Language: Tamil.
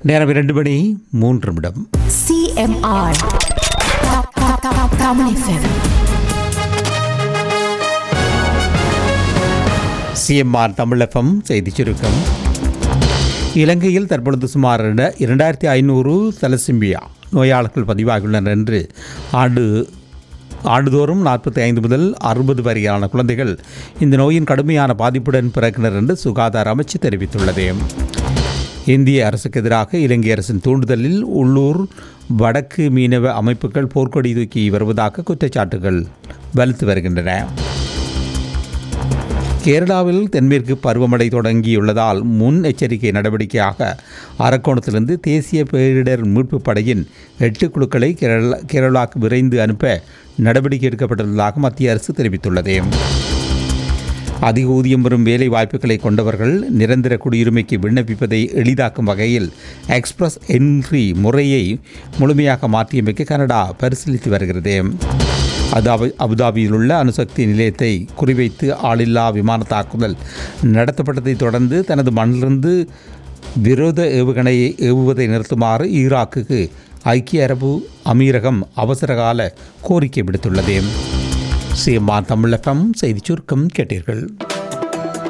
நேரம் இரண்டு மணி மூன்று நிமிடம் CMR. Top, top, top, Tamil FM. CMR தமிழகம் செய்திச் சுருக்கம் இலங்கையில் தற்பொழுது சுமார் இரண்ட- இரண்டாயிரத்தி ஐநூறு தலசிம்பியா நோயாளர்கள் பதிவாகியுள்ளனர் என்று ஆண்டு ஆண்டுதோறும் நாற்பத்தி ஐந்து முதல் அறுபது வரையான குழந்தைகள் இந்த நோயின் கடுமையான பாதிப்புடன் பிறக்கினர் என்று சுகாதார அமைச்சு தெரிவித்துள்ளது இந்திய அரசுக்கு எதிராக இலங்கை அரசின் தூண்டுதலில் உள்ளூர் வடக்கு மீனவ அமைப்புகள் போர்க்கொடி தூக்கி வருவதாக குற்றச்சாட்டுகள் வலுத்து வருகின்றன கேரளாவில் தென்மேற்கு பருவமழை தொடங்கியுள்ளதால் முன் எச்சரிக்கை நடவடிக்கையாக அரக்கோணத்திலிருந்து தேசிய பேரிடர் மீட்புப் படையின் எட்டு குழுக்களை கேரளா கேரளாவுக்கு விரைந்து அனுப்ப நடவடிக்கை எடுக்கப்பட்டுள்ளதாக மத்திய அரசு தெரிவித்துள்ளது அதிக ஊதியம் வரும் வேலை வாய்ப்புகளை கொண்டவர்கள் நிரந்தர குடியுரிமைக்கு விண்ணப்பிப்பதை எளிதாக்கும் வகையில் எக்ஸ்பிரஸ் என்ட்ரி முறையை முழுமையாக மாற்றியமைக்க கனடா பரிசீலித்து வருகிறது அதாபி அபுதாபியில் உள்ள அணுசக்தி நிலையத்தை குறிவைத்து ஆளில்லா விமான தாக்குதல் நடத்தப்பட்டதைத் தொடர்ந்து தனது மண்ணிலிருந்து விரோத ஏவுகணையை ஏவுவதை நிறுத்துமாறு ஈராக்குக்கு ஐக்கிய அரபு அமீரகம் அவசரகால கோரிக்கை விடுத்துள்ளது சிஎம்ஆர் தமிழகம் செய்திச் சுருக்கம் கேட்டீர்கள்